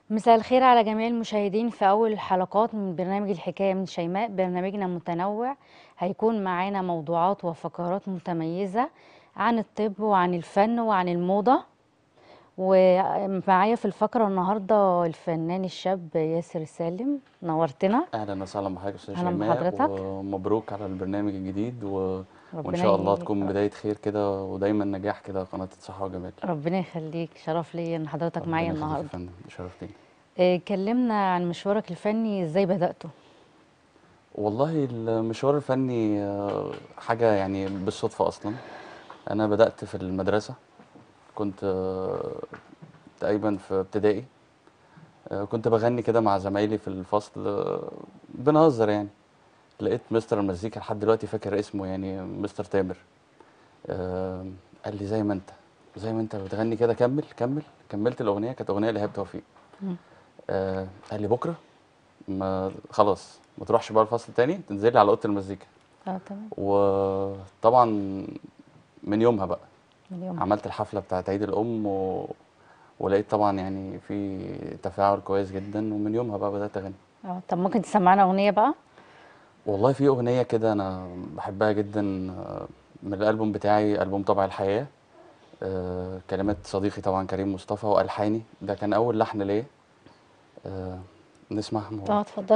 مساء الخير على جميع المشاهدين في أول الحلقات من برنامج الحكاية من شيماء برنامجنا متنوع هيكون معانا موضوعات وفقرات متميزة عن الطب وعن الفن وعن الموضة ومعايا في الفقرة النهاردة الفنان الشاب ياسر سالم نورتنا اهلا وسهلا بحضرتك يا استاذ أهلا شيماء بحضرتك. ومبروك على البرنامج الجديد و... وان ربنا شاء الله يخليك. تكون بدايه خير كده ودايما نجاح كده قناه الصحه والجمال ربنا يخليك شرف لي ان حضرتك ربنا معايا يخليك يا النهارده فندم شرفتني إيه، كلمنا عن مشوارك الفني ازاي بدأته والله المشوار الفني آه، حاجه يعني بالصدفه اصلا انا بدات في المدرسه كنت آه، تقريبا في ابتدائي آه، كنت بغني كده مع زمايلي في الفصل آه، بنهزر يعني لقيت مستر المزيكا لحد دلوقتي فاكر اسمه يعني مستر تامر آه، قال لي زي ما انت زي ما انت بتغني كده كمل كمل كملت الاغنيه كانت اغنيه لإيهاب توفيق مم. آه، قال لي بكره ما خلاص ما تروحش بقى الفصل تاني تنزل لي على اوضه المزيكا اه تمام وطبعا من يومها بقى من يوم عملت الحفله بتاعت عيد الام و... ولقيت طبعا يعني في تفاعل كويس جدا ومن يومها بقى بدات اغني اه طب ممكن تسمعنا اغنية بقى والله في أغنية كده أنا بحبها جدا آه، من الألبوم بتاعي ألبوم طبع الحياة آه، كلمات صديقي طبعا كريم مصطفى وألحاني ده كان أول لحن ليا آه، نسمعها مع اه بعض. اتفضل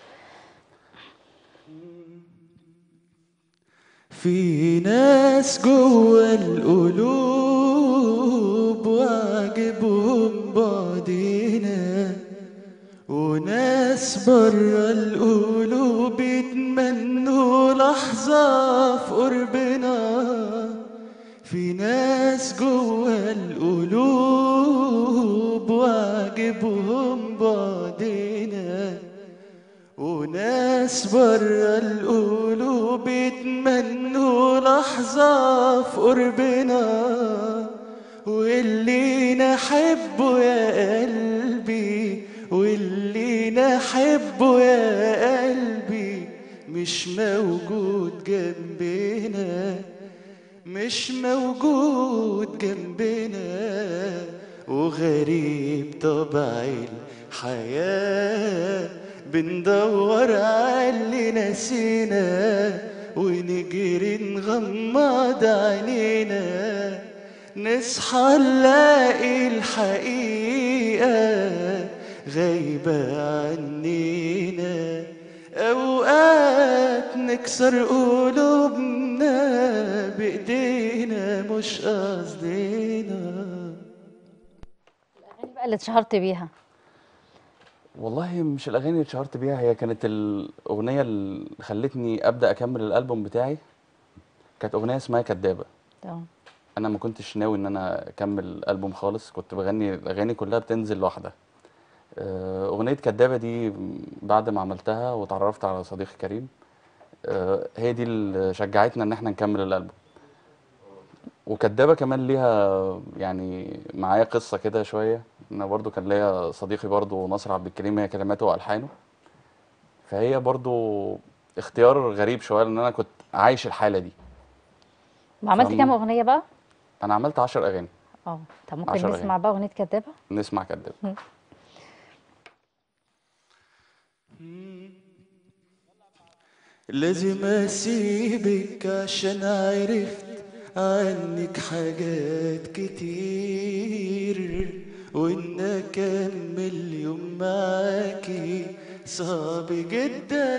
في ناس جوه القلوب واجبهم بعدنا وناس برا القلوب يتمنوا لحظة في قربنا في ناس جوه القلوب واجبهم بعدنا وناس برا القلوب يتمنوا لحظة في قربنا واللي نحبه يا قلبي واللي نحبه يا قلبي مش موجود جنبنا مش موجود جنبنا وغريب طبع الحياة بندور على اللي نسينا ونجري نغمض عينينا نصحى نلاقي الحقيقة غايبة عنينا أوقات نكسر قلوبنا بإيدينا مش قصدنا الاغاني بقى اللي اتشهرت بيها والله مش الأغاني اللي اتشهرت بيها هي كانت الأغنية اللي خلتني أبدأ أكمل الألبوم بتاعي كانت أغنية اسمها كدابة تمام أنا ما كنتش ناوي إن أنا أكمل الألبوم خالص كنت بغني الأغاني كلها بتنزل لوحدها آه، أغنية كدابة دي بعد ما عملتها وتعرفت على صديقي كريم آه، هي دي اللي شجعتنا إن احنا نكمل الألبوم وكدابة كمان ليها يعني معايا قصة كده شوية أنا برضو كان ليا صديقي برضو ناصر عبد الكريم هي كلماته وألحانه فهي برضو اختيار غريب شوية لأن أنا كنت عايش الحالة دي وعملت فم- كام اغنية بقى أنا عملت عشر أغاني اه طب ممكن عشر نسمع بقى اغنية كدابة نسمع كدابة لازم اسيبك عشان عرفت عنك حاجات كتير وان اكمل يوم معاكي صعب جدا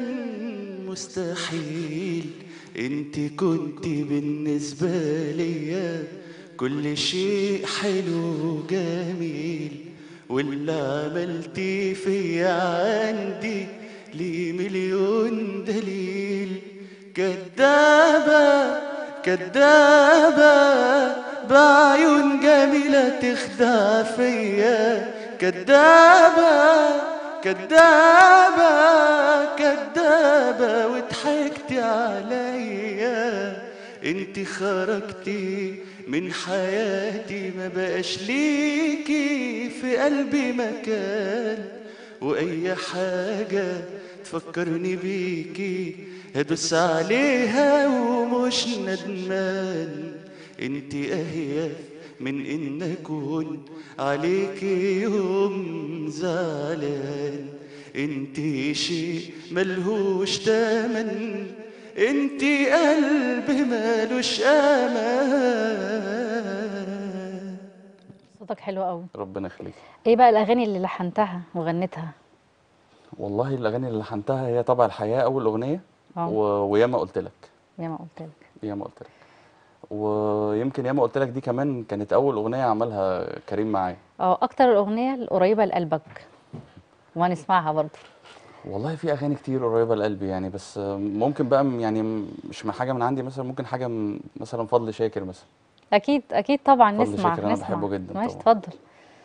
مستحيل انت كنت بالنسبة ليا كل شيء حلو وجميل واللي عملتي فيا عندي ليه مليون دليل كدابة كدابة بعيون جميلة تخدع فيا كدابة كدابة كدابة وضحكتي عليا انت خرجتي من حياتي ما بقاش ليكي في قلبي مكان واي حاجة تفكرني بيكي هدوس عليها ومش ندمان انت اهيف من إن أكون عليك يوم زعلان انت شيء ملهوش تمن انت قلب مالوش امان صوتك حلو قوي ربنا يخليك ايه بقى الاغاني اللي لحنتها وغنتها والله الاغاني اللي لحنتها هي طبع الحياه اول اغنيه اه و... وياما قلت لك زي ما قلت لك ياما قلت لك ويمكن ياما قلت لك دي كمان كانت اول اغنيه عملها كريم معايا اه اكتر الاغنيه القريبه لقلبك وهنسمعها برضه والله في اغاني كتير قريبه لقلبي يعني بس ممكن بقى م- يعني م- مش من حاجه من عندي مثلا ممكن حاجه من مثلا فضل شاكر مثلا اكيد اكيد طبعا فضل نسمع شاكر أنا نسمع بحبه جدا ماشي طبعا. اتفضل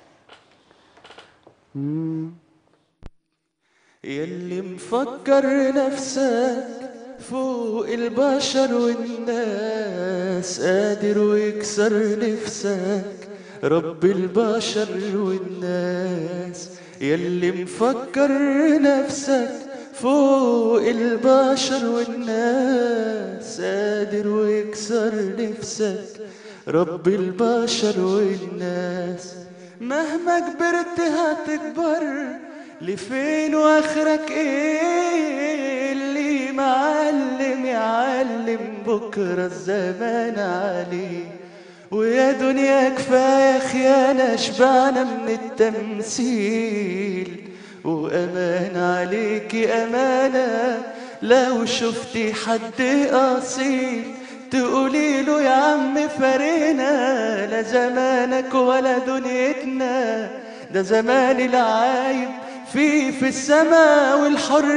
يلي مفكر نفسك فوق البشر والناس قادر ويكسر نفسك رب البشر والناس يلي مفكر نفسك فوق البشر والناس قادر ويكسر نفسك رب البشر والناس مهما كبرت هتكبر لفين واخرك ايه اللي معلم يعلم بكره الزمان عليه ويا دنيا كفايه خيانه شبعنا من التمثيل وامان عليكي امانه لو شفتي حد اصيل تقولي له يا عم فرينا لا زمانك ولا دنيتنا ده زمان العايب في في السما والحر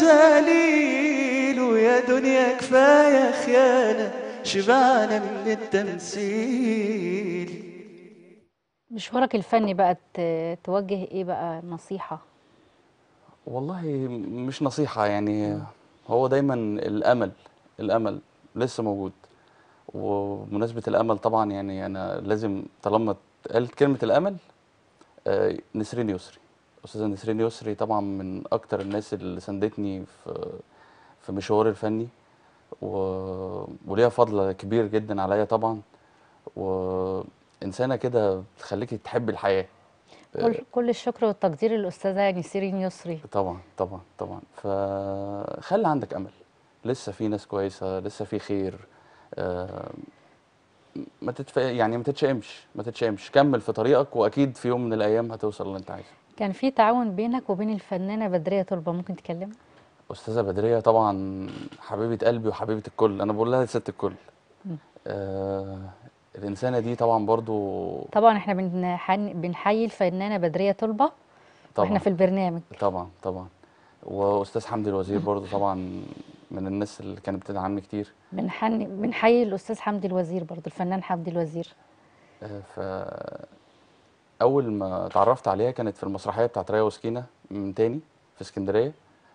ذليل ويا دنيا كفايه خيانه شبعنا من التمثيل مشوارك الفني بقى ت- توجه ايه بقى نصيحه والله مش نصيحة يعني هو دايما الأمل الأمل لسه موجود وبمناسبة الأمل طبعا يعني أنا لازم طالما قالت كلمة الأمل آه، نسرين يسري أستاذة نسرين يسري طبعا من أكتر الناس اللي ساندتني في في مشواري الفني و... وليها فضل كبير جدا عليا طبعا وإنسانة كده تخليكي تحبي الحياة كل كل الشكر والتقدير للاستاذه نسرين يسري طبعا طبعا طبعا فخلي عندك امل لسه في ناس كويسه لسه في خير آه، ما تتف... يعني ما تتشائمش ما تتشائمش كمل في طريقك واكيد في يوم من الايام هتوصل اللي انت عايزه كان في تعاون بينك وبين الفنانه بدريه طلبه ممكن تكلم استاذه بدريه طبعا حبيبه قلبي وحبيبه الكل انا بقول لها ست الكل آه الانسانه دي طبعا برضو طبعا احنا بنحن... بنحيي الفنانه بدريه طلبه واحنا طبعا في البرنامج طبعا طبعا واستاذ حمدي الوزير برضو طبعا من الناس اللي كانت بتدعمني كتير بنحن... بنحيي الاستاذ حمدي الوزير برضو الفنان حمدي الوزير آه، ف اول ما اتعرفت عليها كانت في المسرحيه بتاعت ريا وسكينه من تاني في اسكندريه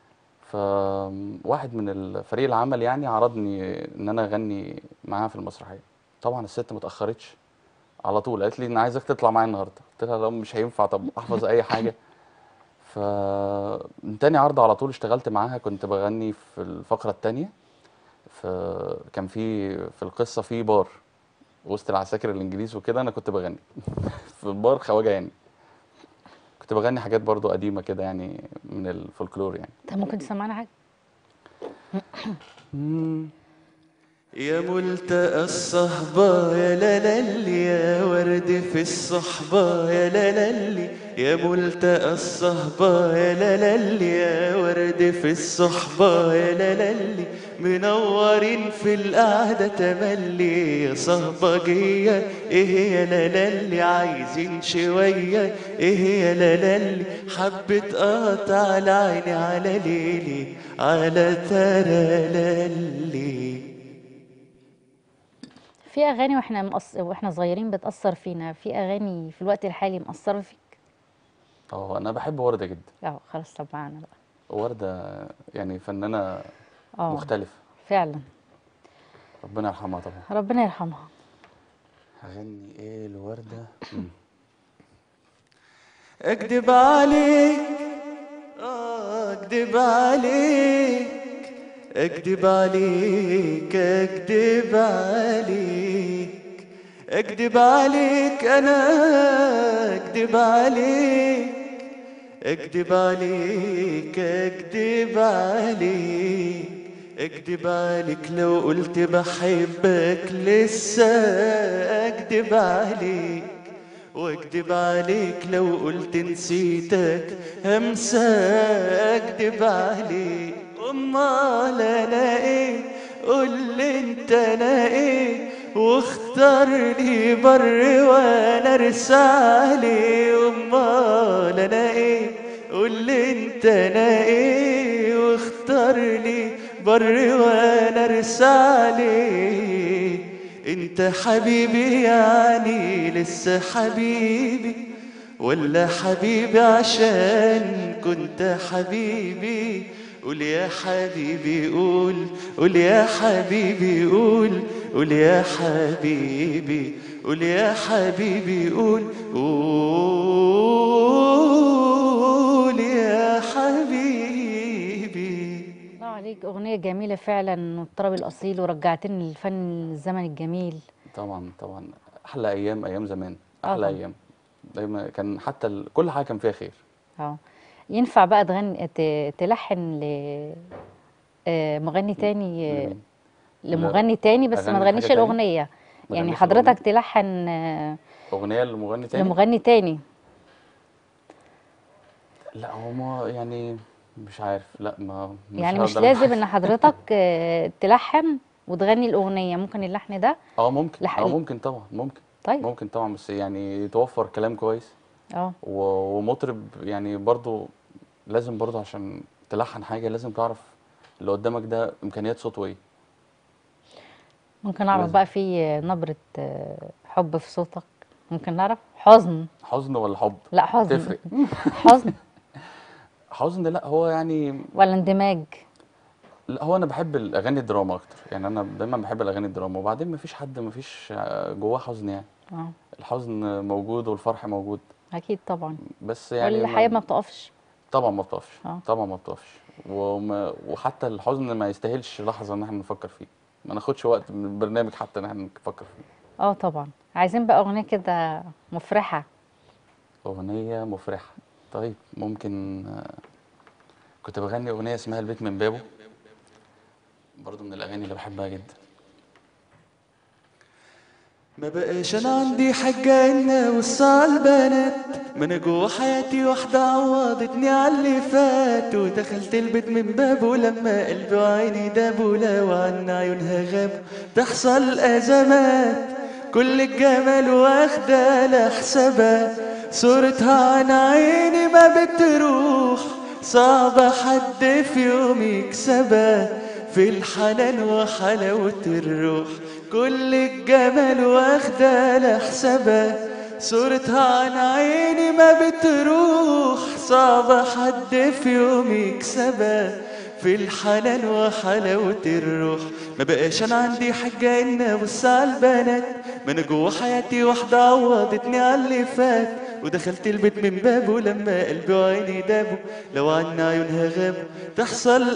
فواحد من الفريق العمل يعني عرضني ان انا اغني معاها في المسرحيه طبعا الست ما اتاخرتش على طول قالت لي انا عايزك تطلع معايا النهارده قلت لها لا مش هينفع طب احفظ اي حاجه ف من تاني عرض على طول اشتغلت معاها كنت بغني في الفقره التانيه فكان في في القصه في بار وسط العساكر الانجليز وكده انا كنت بغني في البار خواجه يعني كنت بغني حاجات برضو قديمه كده يعني من الفولكلور يعني طب ممكن تسمعنا حاجه يا ملتقى الصهبة يا لالي يا ورد في الصحبة يا لالي يا ملتقى الصهبة يا لالي يا ورد في الصحبة يا لالي منورين في القعدة تملي يا صهبة جية ايه يا لالي عايزين شوية ايه يا لالي حبة قطع على عيني على ليلي على ترى لالي في اغاني واحنا مقص... واحنا صغيرين بتاثر فينا في اغاني في الوقت الحالي مأثره فيك اه انا بحب ورده جدا اه خلاص طب معانا بقى ورده يعني فنانه اه مختلفه فعلا ربنا يرحمها طبعا ربنا يرحمها هغني ايه الورده مم. اكدب عليك آه، اكدب عليك اكدب عليك اكدب عليك اكدب عليك انا اكدب عليك اكدب عليك اكدب عليك اكدب عليك لو قلت بحبك لسه اكدب عليك واكدب عليك لو قلت نسيتك همسى اكدب عليك امال انا ايه قول لي انت انا ايه واختار لي بر وانا ارسى عليه امال انا ايه قول لي انت انا ايه واختار لي بر وانا ارسى عليه انت حبيبي يعني لسه حبيبي ولا حبيبي عشان كنت حبيبي قول يا حبيبي قول قول يا حبيبي قول قول يا حبيبي قول يا حبيبي قول قول يا حبيبي الله عليك أغنية جميلة فعلا والطرب الأصيل ورجعتني للفن الزمن الجميل طبعا طبعا احلى ايام ايام زمان آه احلى طبعا. ايام دايما كان حتى ال... كل حاجه كان فيها خير اه ينفع بقى تغني ت- تلحن ل آه، مغني تاني آه، لمين؟ لمغني تاني بس ما أغني حاجة تغنيش تاني؟ الأغنية ما يعني أغنيش حضرتك الأغنية؟ تلحن آه، اغنيه لمغني تاني لمغني تاني لا هو ما يعني مش عارف لا ما مش يعني مش هقدر لازم أعمل ان حضرتك آه، تلحن وتغني الأغنية ممكن اللحن ده اه ممكن لح- اه ممكن طبعا ممكن طيب ممكن طبعا بس يعني يتوفر كلام كويس اه و- ومطرب يعني برضو لازم برضو عشان تلحن حاجه لازم تعرف اللي قدامك ده امكانيات صوته ايه ممكن نعرف لازم. بقى في نبرة آه، حب في صوتك ممكن نعرف حزن حزن ولا حب لا حزن تفرق حزن حزن لا هو يعني ولا اندماج لا هو انا بحب الاغاني الدراما اكتر يعني انا دايما بحب الاغاني الدراما وبعدين ما فيش حد ما فيش جواه حزن يعني اه الحزن موجود والفرح موجود اكيد طبعا بس يعني والحياة ما بتقفش طبعا ما بتقفش اه. طبعا ما بتقفش وما وحتى الحزن ما يستاهلش لحظه ان احنا نفكر فيه ما ناخدش وقت من البرنامج حتى ان احنا نفكر فيه اه طبعا عايزين بقى اغنية كده مفرحة اغنيه مفرحه طيب ممكن آه، كنت بغني اغنيه اسمها البيت من بابه برضو من الاغاني اللي بحبها جدا ما بقاش انا عندي حاجة ان وسع البنات ما انا جوه حياتي واحدة عوضتني على اللي فات ودخلت البيت من بابه لما قلبي وعيني دابوا لو عن عيونها غابوا تحصل ازمات كل الجمال واخدة لحسابها صورتها عن عيني ما بتروح صعب حد في يوم يكسبها في الحنان وحلاوة الروح كل الجمال واخدة لحسابها صورتها عن عيني ما بتروح صعب حد في يوم يكسبها في الحنان وحلاوة الروح ما بقاش انا عندي حاجة ان ابص على البنات ما انا جوه حياتي واحدة عوضتني على اللي فات ودخلت البيت من بابه لما قلبي وعيني دابوا لو عن عيونها غابوا تحصل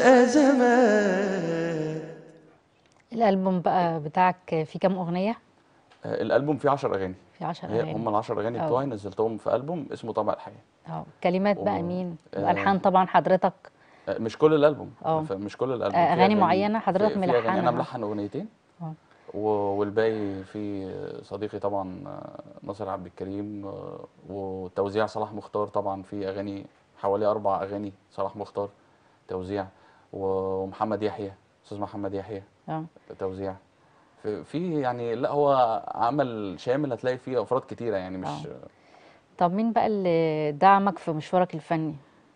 ازمات الالبوم بقى بتاعك فيه كام اغنية آه، الالبوم فيه 10 اغاني في 10 هي اغاني هم ال 10 اغاني اه. بتوعي نزلتهم في البوم اسمه طبع الحياه اه كلمات بقى و- مين آه، والحان طبعا حضرتك آه، مش كل الالبوم اه. ف- مش كل الالبوم آه، في أغاني معينة حضرتك في- في أغاني انا ملحنها. ملحن اغنيتين اه. و- والباقي في صديقي طبعا آه، ناصر عبد الكريم آه، وتوزيع صلاح مختار طبعا في اغاني حوالي اربع اغاني صلاح مختار توزيع و- ومحمد يحيى استاذ محمد يحيى اه توزيع في في يعني لا هو عمل شامل هتلاقي فيه افراد كتيره يعني مش اه. طب مين بقى اللي دعمك في مشوارك الفني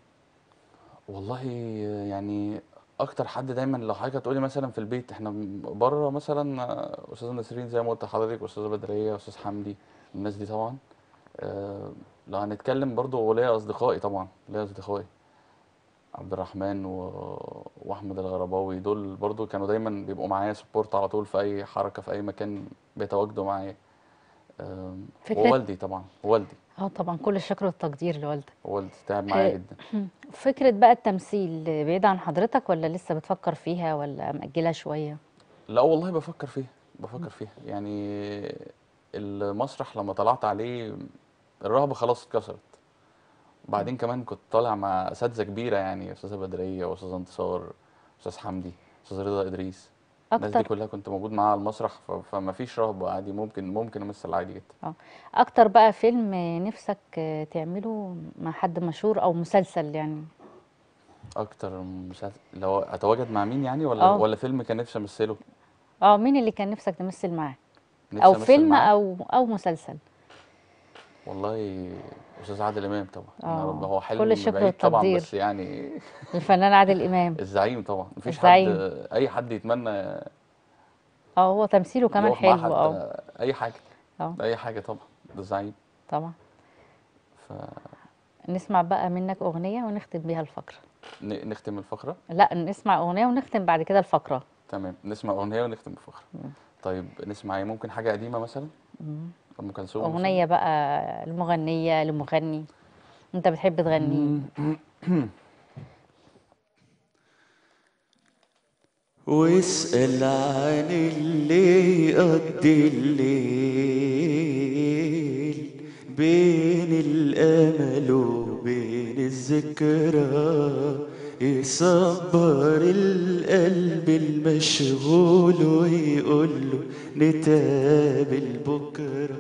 والله يعني اكتر حد دايما لو حضرتك هتقولي مثلا في البيت احنا بره مثلا آه، استاذه نسرين زي ما قلت لحضرتك واستاذه بدريه واستاذ حمدي الناس دي طبعا آه، لو هنتكلم برضو ليا اصدقائي طبعا ليا اصدقائي عبد الرحمن و... واحمد الغرباوي دول برضو كانوا دايما بيبقوا معايا سبورت على طول في اي حركه في اي مكان بيتواجدوا معايا آم، فكرة- ووالدي طبعا والدي اه طبعا كل الشكر والتقدير لوالدك والدي تعب معايا آه، جدا فكرة بقى التمثيل بعيد عن حضرتك ولا لسه بتفكر فيها ولا مأجلها شوية لا والله بفكر فيها بفكر فيها يعني المسرح لما طلعت عليه الرهبة خلاص اتكسرت وبعدين كمان كنت طالع مع اساتذه كبيره يعني استاذه بدريه واستاذ انتصار استاذ حمدي استاذ رضا ادريس الناس دي اكتر كلها كنت موجود معاها على المسرح ف- فما فيش رهبه عادي ممكن ممكن امثل عادي جدا اه اكتر بقى فيلم نفسك آه، تعمله مع حد مشهور او مسلسل يعني اكتر مسلسل لو اتواجد مع مين يعني ولا اه ولا فيلم كان نفسي امثله اه مين اللي كان نفسك تمثل معاه نفسي او امثل فيلم معاه او او مسلسل والله استاذ عادل امام طبعا يا رب اه هو كل حلم الشكر بعيد طبعا والتقدير بس يعني الفنان عادل امام الزعيم طبعا مفيش حد الزعيم اي حد يتمنى اه هو تمثيله كمان يقف مع حلو حد اه اي حاجه اه اي حاجه طبعا ده الزعيم طبعا ف نسمع بقى منك اغنيه ونختم بيها الفقره ن- نختم الفقره لا نسمع اغنيه ونختم بعد كده الفقره تمام نسمع اغنيه ونختم الفقره مم. طيب نسمع ايه ممكن حاجه قديمه مثلا مم. ام كلثوم مثلا اغنيه بقى لمغنيه لمغني انت بتحب تغني واسأل عن اللي يقضي الليل بين الأمل وبين الذكرى يصبر القلب المشغول ويقوله نتقابل بكره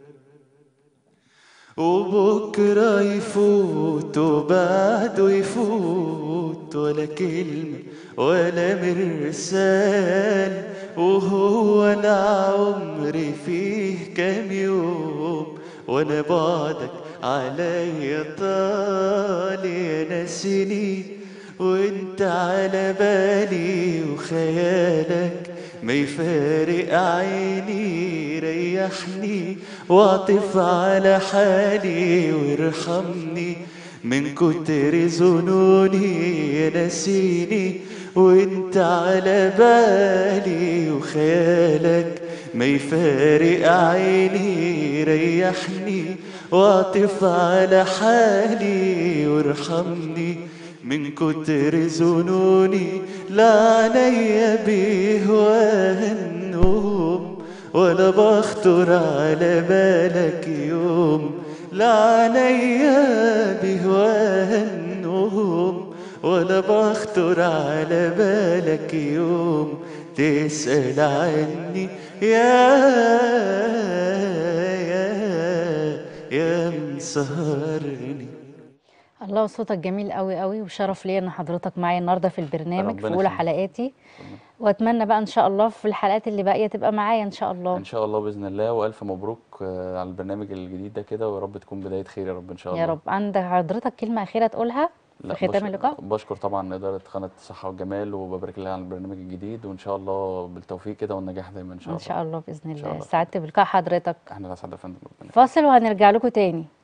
وبكرة يفوت وبعده يفوت ولا كلمة ولا مرسال وهو أنا عمري فيه كام يوم وأنا بعدك عليا طال يا ناسيني وانت على بالي وخيالك ما يفارق عيني ريحني واعطف على حالي وارحمني من كتر ظنوني يا ناسيني وانت على بالي وخيالك ما يفارق عيني ريحني واعطف على حالي وارحمني من كتر ظنوني لا عليا بهواه النوم ولا بخطر على بالك يوم لا عليا بهواه النوم ولا بخطر على بالك يوم تسأل عني يا يا يا مسهرني الله صوتك جميل قوي قوي وشرف ليا ان حضرتك معايا النهارده في البرنامج في ربنا اولى يخليك. حلقاتي واتمنى بقى ان شاء الله في الحلقات اللي باقيه تبقى معايا ان شاء الله ان شاء الله باذن الله والف مبروك آه، على البرنامج الجديد ده كده ويا رب تكون بدايه خير يا رب ان شاء الله يا رب عندك حضرتك كلمه اخيره تقولها لا في ختام بش- اللقاء بشكر طبعا إدارة قناة الصحة والجمال وببارك لها على البرنامج الجديد وإن شاء الله بالتوفيق كده والنجاح دايما إن شاء ان الله شاء الله باذن إن شاء الله الله. سعدت بلقاء حضرتك احنا الأسعد يا فندم ربنا فاصل وهنرجع لكم تاني